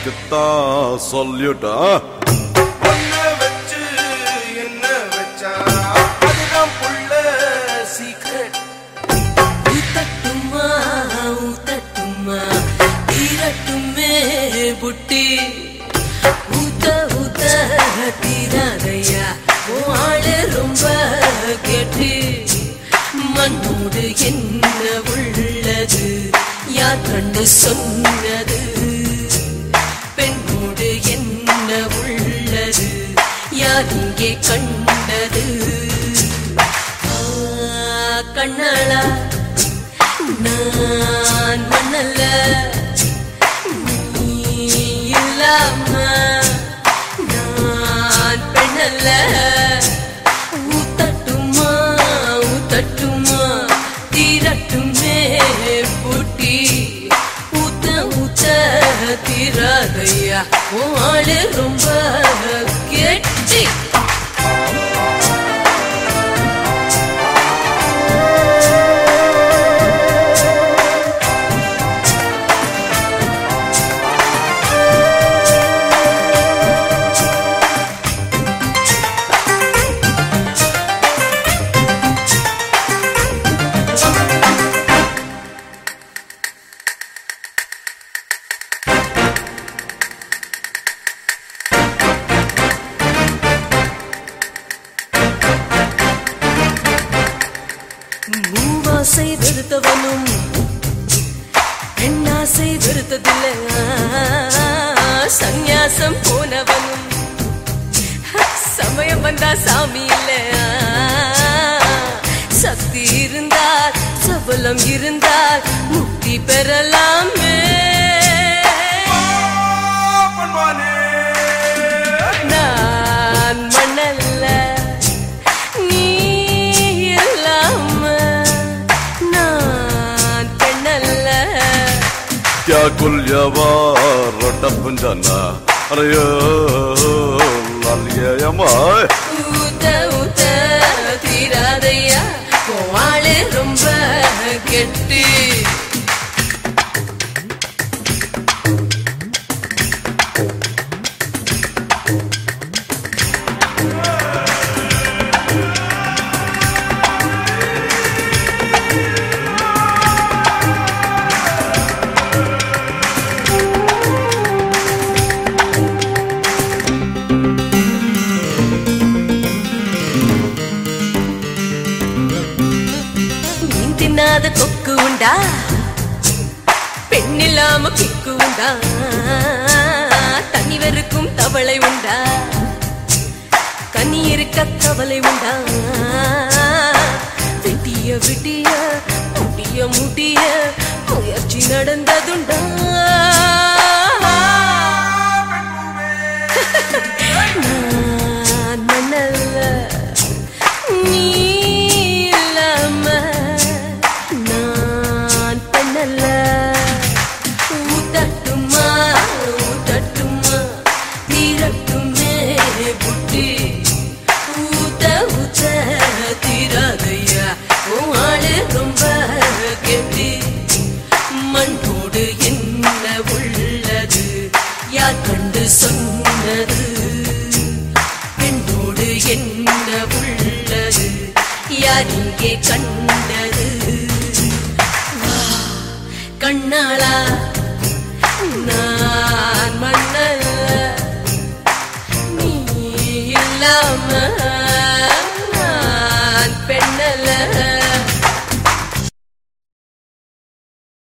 உனக்குத்தான் சொல்லிட்டா ஒன்ன வச்சு என்ன வச்சா அதுதான் புள்ள சீக்ரெட் ஊத்தட்டுமா ஊத்தட்டுமா தீரட்டுமே புட்டி ஊத்த ஊத்த தீராதையா உன் ஆளு ரொம்ப கேட்டு மண்ணோடு என்ன உள்ளது யார் கண்டு சொன்னது பெண்ணோடு என்ன உள்ளது யார் இங்கே கண்டது ஆ, கண்ணாளா நான் மண்ணல்ல நீ இல்லாம நான் பெண்ணல்ல ஊத்தட்டுமா ஊத்தட்டுமா தீரட்டுமே பூட்டி ஊத்த ஊத்த தீராதையா உன் ஆளு ரொம்ப கெட்டி மூவாசை வெறுத்தவனும் பெண்ணாசை வெறுத்ததில்லை சந்நியாசம் போனவனும் சமயம் வந்தா சாமி இல்ல சக்தி இருந்தால் சபலம் இருந்தால் முக்தி பெறலாமே பண்பானே நான் மண்ணல்ல நீ இல்லாம நான் பெண்ணல்ல क्या कुल्यवा रोटप जाना अरे यो लालिया यमाय ஊத்த ஊத்த தீராதையா போவாளு ரொம்ப கெட்டு மீன் தின்னாத கொக்கு உண்டா பெண்ணில்லாம கிக்கு உண்டா தண்ணி வெறுக்கும் தவளை உண்டா கனி இருக்க கவலை உண்டா விட்டிய விட்டிய முடிய முடிய முயற்சி நடந்ததுண்டா நான் மண்ணல்ல நீ இல்லாம நான் பெண்ணல்ல ஊத்தட்டுமா ஊத்தட்டுமா தீரட்டுமே புட்டி ஊத்த ஊத்த தீராதையா உன் ஆளு ரொம்ப கெட்டி மண்ணோடு என்ன உள்ளது யார் கண்டு சொன்னது பெண்ணோடு என்ன உள்ளது யார் இங்கே கண்டது வா, கண்ணாளா நான் மண்ணல்ல நீ இல்லாம